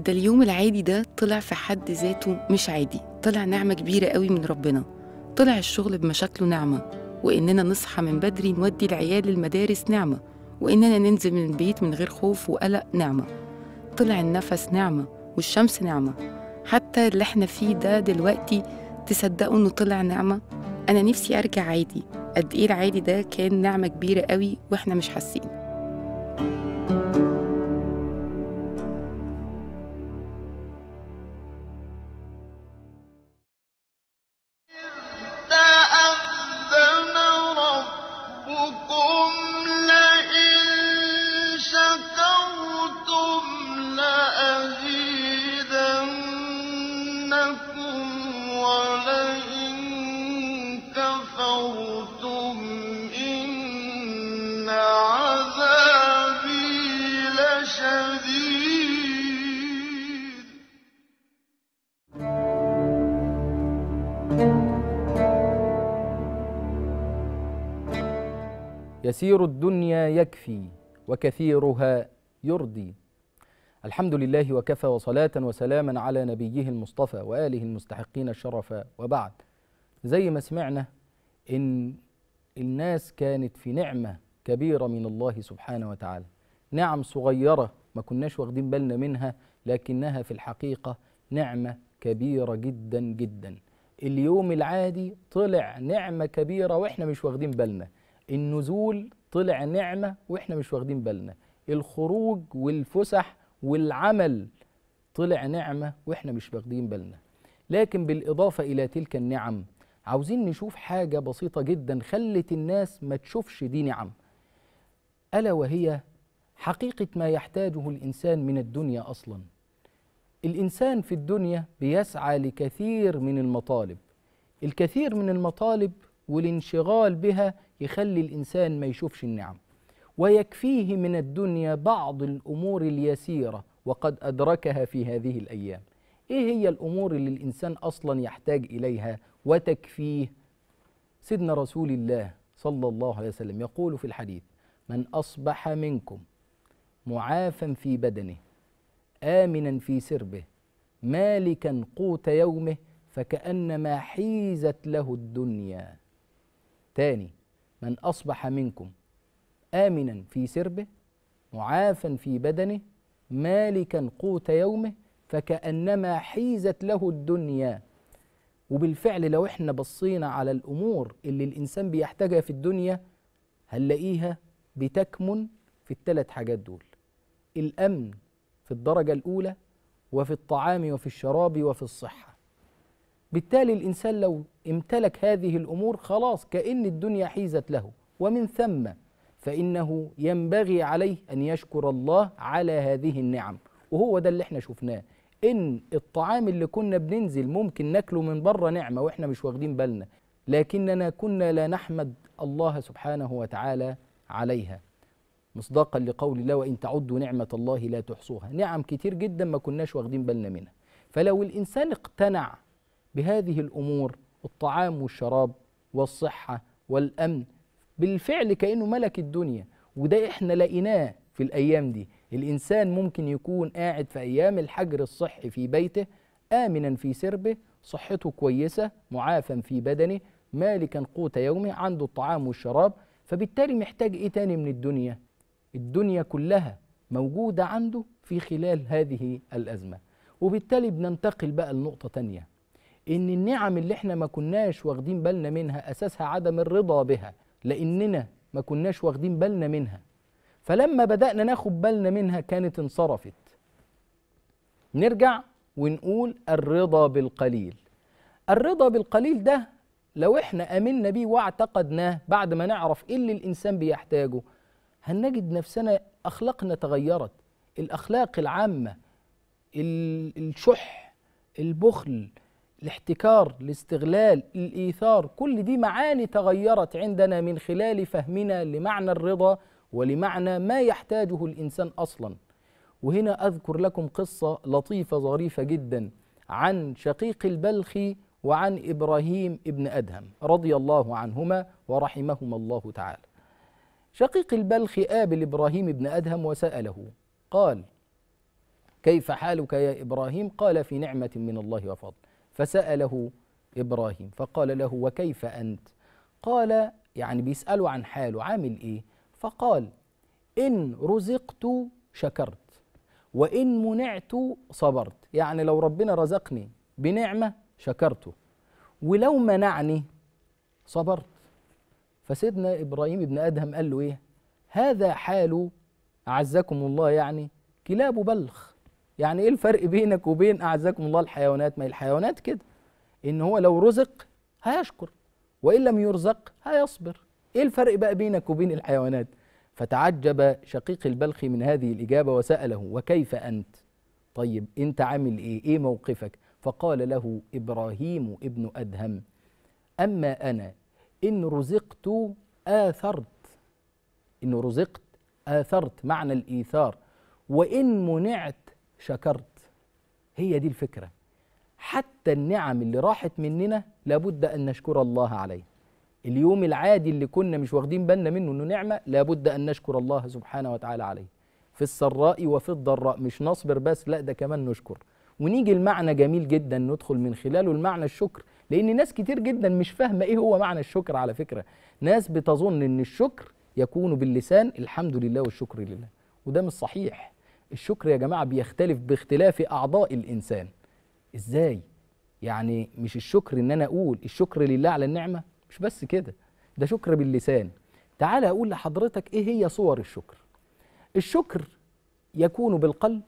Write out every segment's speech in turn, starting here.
ده اليوم العادي ده طلع في حد ذاته مش عادي طلع نعمة كبيرة قوي من ربنا طلع الشغل بمشاكله نعمة وإننا نصحى من بدري نودي العيال المدارس نعمة وإننا ننزل من البيت من غير خوف وقلق نعمة طلع النفس نعمة والشمس نعمة حتى اللي احنا فيه ده دلوقتي تصدقوا إنه طلع نعمة أنا نفسي أرجع عادي قد إيه العادي ده كان نعمة كبيرة قوي وإحنا مش حاسين تأذن ربكم لئن شكرتم لأزيدنكم ولئن كفرتم إن عذابي لشديد يسير الدنيا يكفي وكثيرها يرضي الحمد لله وكفى وصلاة وسلاما على نبيه المصطفى وآله المستحقين الشرف وبعد زي ما سمعنا إن الناس كانت في نعمة كبيرة من الله سبحانه وتعالى نعم صغيرة ما كناش واخدين بالنا منها لكنها في الحقيقة نعمة كبيرة جدا جدا اليوم العادي طلع نعمة كبيرة وإحنا مش واخدين بالنا النزول طلع نعمة وإحنا مش واخدين بالنا الخروج والفسح والعمل طلع نعمة وإحنا مش واخدين بالنا لكن بالإضافة إلى تلك النعم عاوزين نشوف حاجة بسيطة جدا خلت الناس ما تشوفش دي نعم ألا وهي حقيقة ما يحتاجه الإنسان من الدنيا أصلا الإنسان في الدنيا بيسعى لكثير من المطالب الكثير من المطالب والانشغال بها يخلي الإنسان ما يشوفش النعم ويكفيه من الدنيا بعض الأمور اليسيرة وقد أدركها في هذه الأيام إيه هي الأمور اللي الإنسان أصلا يحتاج إليها وتكفيه سيدنا رسول الله صلى الله عليه وسلم يقول في الحديث من أصبح منكم معافا في بدنه آمنا في سربه مالكا قوت يومه فكأنما حيزت له الدنيا تاني من أصبح منكم آمنا في سربه معافا في بدنه مالكا قوت يومه فكأنما حيزت له الدنيا وبالفعل لو احنا بصينا على الأمور اللي الإنسان بيحتاجها في الدنيا هنلاقيها بتكمن في الثلاث حاجات دول الأمن في الدرجة الأولى وفي الطعام وفي الشراب وفي الصحة بالتالي الإنسان لو امتلك هذه الأمور خلاص كأن الدنيا حيزت له ومن ثم فإنه ينبغي عليه أن يشكر الله على هذه النعم وهو ده اللي احنا شفناه إن الطعام اللي كنا بننزل ممكن ناكله من بره نعمة وإحنا مش واخدين بالنا لكننا كنا لا نحمد الله سبحانه وتعالى عليها مصداقا لقول الله وإن تعدوا نعمة الله لا تحصوها نعم كتير جدا ما كناش واخدين بالنا منها فلو الإنسان اقتنع بهذه الأمور الطعام والشراب والصحة والأمن بالفعل كأنه ملك الدنيا وده إحنا لقيناه في الأيام دي الإنسان ممكن يكون قاعد في أيام الحجر الصحي في بيته آمنا في سربه صحته كويسة معافا في بدنه مالكا قوت يومه عنده الطعام والشراب فبالتالي محتاج إيه تاني من الدنيا الدنيا كلها موجودة عنده في خلال هذه الأزمة وبالتالي بننتقل بقى لنقطة تانية إن النعم اللي احنا ما كناش واخدين بالنا منها أساسها عدم الرضا بها لأننا ما كناش واخدين بالنا منها فلما بدأنا ناخد بالنا منها كانت انصرفت نرجع ونقول الرضا بالقليل الرضا بالقليل ده لو احنا امنا بيه واعتقدناه بعد ما نعرف ايه اللي الانسان بيحتاجه هنجد نفسنا اخلاقنا تغيرت الاخلاق العامه ال- الشح البخل الاحتكار الاستغلال الايثار كل دي معاني تغيرت عندنا من خلال فهمنا لمعنى الرضا ولمعنى ما يحتاجه الانسان اصلا وهنا اذكر لكم قصه لطيفه ظريفه جدا عن شقيق البلخي وعن ابراهيم ابن ادهم رضي الله عنهما ورحمهما الله تعالى شقيق البلخي قابل ابراهيم ابن ادهم وساله قال كيف حالك يا إبراهيم قال في نعمة من الله وفضل فسأله إبراهيم فقال له وكيف أنت قال يعني بيسأله عن حاله عامل إيه فقال إن رزقت شكرت وإن منعت صبرت يعني لو ربنا رزقني بنعمة شكرته ولو منعني صبرت فسيدنا إبراهيم ابن أدهم قال له إيه هذا حال أعزكم الله يعني كلاب بلخ يعني إيه الفرق بينك وبين أعزكم الله الحيوانات ما هي الحيوانات كده إن هو لو رزق هيشكر وإن لم يرزق هيصبر إيه الفرق بقى بينك وبين الحيوانات فتعجب شقيق البلخي من هذه الإجابة وسأله وكيف أنت طيب أنت عامل إيه إيه موقفك فقال له إبراهيم ابن أدهم أما أنا إن رزقت آثرت إن رزقت آثرت معنى الإيثار وإن منعت شكرت هي دي الفكرة حتى النعم اللي راحت مننا لابد أن نشكر الله عليه اليوم العادي اللي كنا مش واخدين بالنا منه انه نعمه لابد ان نشكر الله سبحانه وتعالى عليه في السراء وفي الضراء مش نصبر بس لا ده كمان نشكر ونيجي المعنى جميل جدا ندخل من خلاله المعنى الشكر لان ناس كتير جدا مش فاهمه ايه هو معنى الشكر على فكره ناس بتظن ان الشكر يكون باللسان الحمد لله والشكر لله وده مش صحيح الشكر يا جماعه بيختلف باختلاف اعضاء الانسان ازاي يعني مش الشكر ان انا اقول الشكر لله على النعمه مش بس كده ده شكر باللسان تعال اقول لحضرتك ايه هي صور الشكر الشكر يكون بالقلب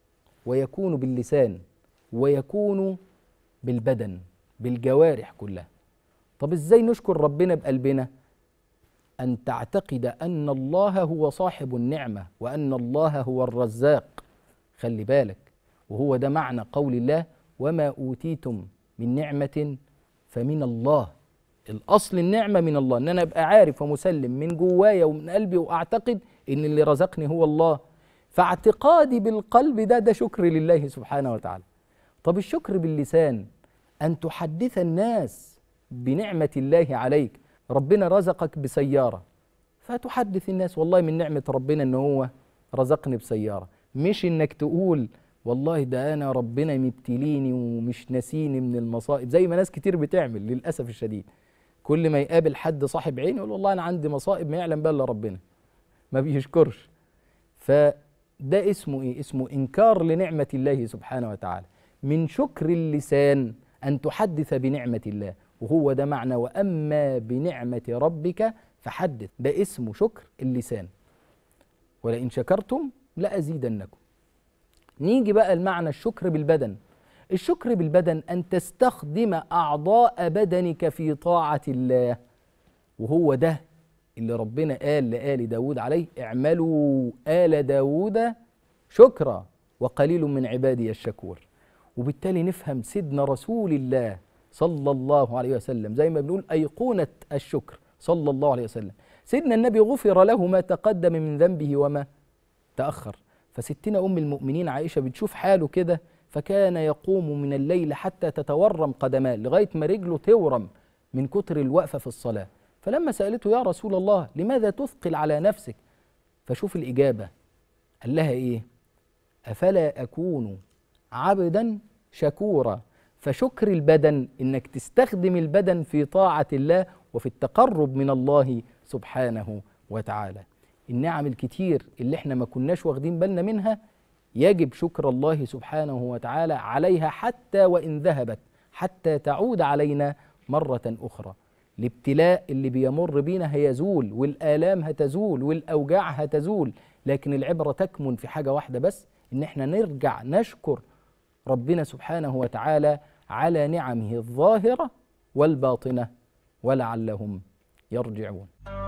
ويكون باللسان ويكون بالبدن بالجوارح كلها طب ازاي نشكر ربنا بقلبنا ان تعتقد ان الله هو صاحب النعمه وان الله هو الرزاق خلي بالك وهو ده معنى قول الله وما اوتيتم من نعمه فمن الله الاصل النعمه من الله ان انا ابقى عارف ومسلم من جوايا ومن قلبي واعتقد ان اللي رزقني هو الله فاعتقادي بالقلب ده ده شكر لله سبحانه وتعالى طب الشكر باللسان ان تحدث الناس بنعمه الله عليك ربنا رزقك بسياره فتحدث الناس والله من نعمه ربنا ان هو رزقني بسياره مش انك تقول والله ده انا ربنا مبتليني ومش ناسيني من المصائب زي ما ناس كتير بتعمل للاسف الشديد كل ما يقابل حد صاحب عين يقول والله انا عندي مصائب ما يعلم بها الا ربنا ما بيشكرش فده اسمه ايه اسمه انكار لنعمه الله سبحانه وتعالى من شكر اللسان ان تحدث بنعمه الله وهو ده معنى واما بنعمه ربك فحدث ده اسمه شكر اللسان ولئن شكرتم لازيدنكم نيجي بقى المعنى الشكر بالبدن الشكر بالبدن ان تستخدم اعضاء بدنك في طاعه الله وهو ده اللي ربنا قال لآل داود عليه اعملوا آل داود شكرا وقليل من عبادي الشكور وبالتالي نفهم سيدنا رسول الله صلى الله عليه وسلم زي ما بنقول أيقونة الشكر صلى الله عليه وسلم سيدنا النبي غفر له ما تقدم من ذنبه وما تأخر فستنا أم المؤمنين عائشة بتشوف حاله كده فكان يقوم من الليل حتى تتورم قدماه لغاية ما رجله تورم من كتر الوقفة في الصلاة فلما سألته يا رسول الله لماذا تثقل على نفسك فشوف الإجابة قال لها إيه أفلا أكون عبدا شكورا فشكر البدن إنك تستخدم البدن في طاعة الله وفي التقرب من الله سبحانه وتعالى النعم الكتير اللي احنا ما كناش واخدين بالنا منها يجب شكر الله سبحانه وتعالى عليها حتى وإن ذهبت حتى تعود علينا مرة أخرى الابتلاء اللي بيمر بينا هيزول والآلام هتزول والأوجاع هتزول لكن العبرة تكمن في حاجة واحدة بس إن احنا نرجع نشكر ربنا سبحانه وتعالى على نعمه الظاهرة والباطنة ولعلهم يرجعون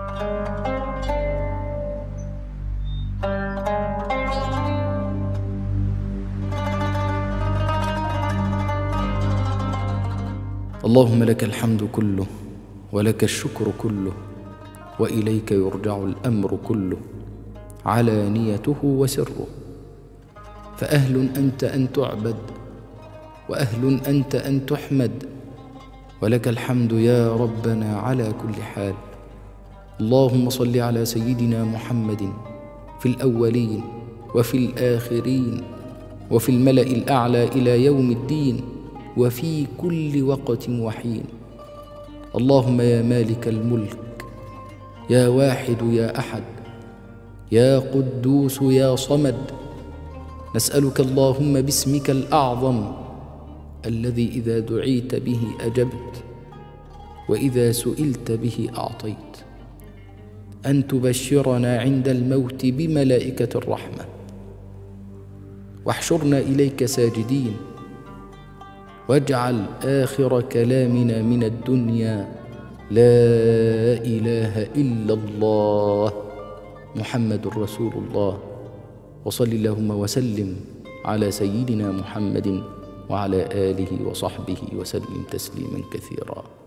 اللهم لك الحمد كله ولك الشكر كله واليك يرجع الامر كله علانيته وسره فاهل انت ان تعبد واهل انت ان تحمد ولك الحمد يا ربنا على كل حال اللهم صل على سيدنا محمد في الاولين وفي الاخرين وفي الملا الاعلى الى يوم الدين وفي كل وقت وحين اللهم يا مالك الملك يا واحد يا احد يا قدوس يا صمد نسالك اللهم باسمك الاعظم الذي اذا دعيت به اجبت واذا سئلت به اعطيت ان تبشرنا عند الموت بملائكه الرحمه واحشرنا اليك ساجدين واجعل اخر كلامنا من الدنيا لا اله الا الله محمد رسول الله وصل اللهم وسلم على سيدنا محمد وعلى اله وصحبه وسلم تسليما كثيرا